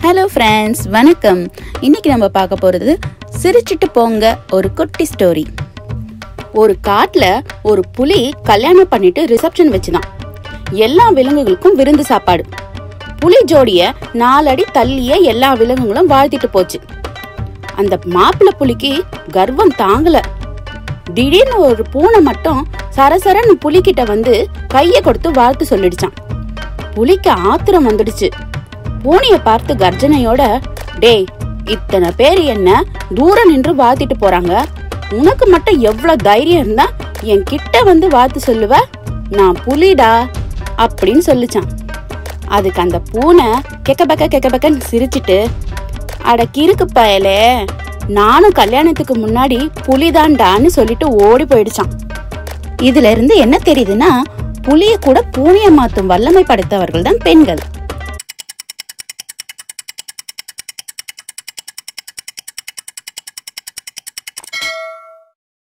hello friends வணக்கம் இன்னைக்கு நம்ம பார்க்க போகிறது சிரிச்சிட்டு போங்க ஒரு குட்டி ஸ்டோரி ஒரு காட்டில் ஒரு புலி கல்யாணம் பண்ணிட்டு ரிசப்ஷன் வச்சுதான் எல்லா விலங்குகளுக்கும் விருந்து சாப்பாடு புலி ஜோடிய நாலடி தள்ளிய எல்லா விலங்குகளும் வாழ்த்திட்டு போச்சு அந்த மாப்பிள்ளை புலிக்கு கர்வம் தாங்கல திடீர்னு ஒரு பூனை மட்டும் சரசரன்னு புலிகிட்ட வந்து கைய கொடுத்து வாழ்த்து சொல்லிடுச்சான் புலிக்கு ஆத்திரம் வந்துடுச்சு பூனைய பார்த்து கர்ஜனையோட டேய் இத்தனை பேர் என்ன தூரம் நின்று வாழ்த்திட்டு போறாங்க உனக்கு மட்டும் எவ்வளவு தைரியம் இருந்தா என் கிட்ட வந்து வாழ்த்து சொல்லுவ நான் புலிடா அப்படின்னு சொல்லிச்சான் அதுக்கு அந்த பூனை கெக்கபக்க கெக்கபக்கன்னு சிரிச்சிட்டு அட கிறுக்கு பயலே நானும் கல்யாணத்துக்கு முன்னாடி புலிதான்டான்னு சொல்லிட்டு ஓடி போயிடுச்சான் இதுல இருந்து என்ன தெரியுதுன்னா புலிய கூட பூனைய மாத்தும் வல்லமை படைத்தவர்கள் தான் பெண்கள்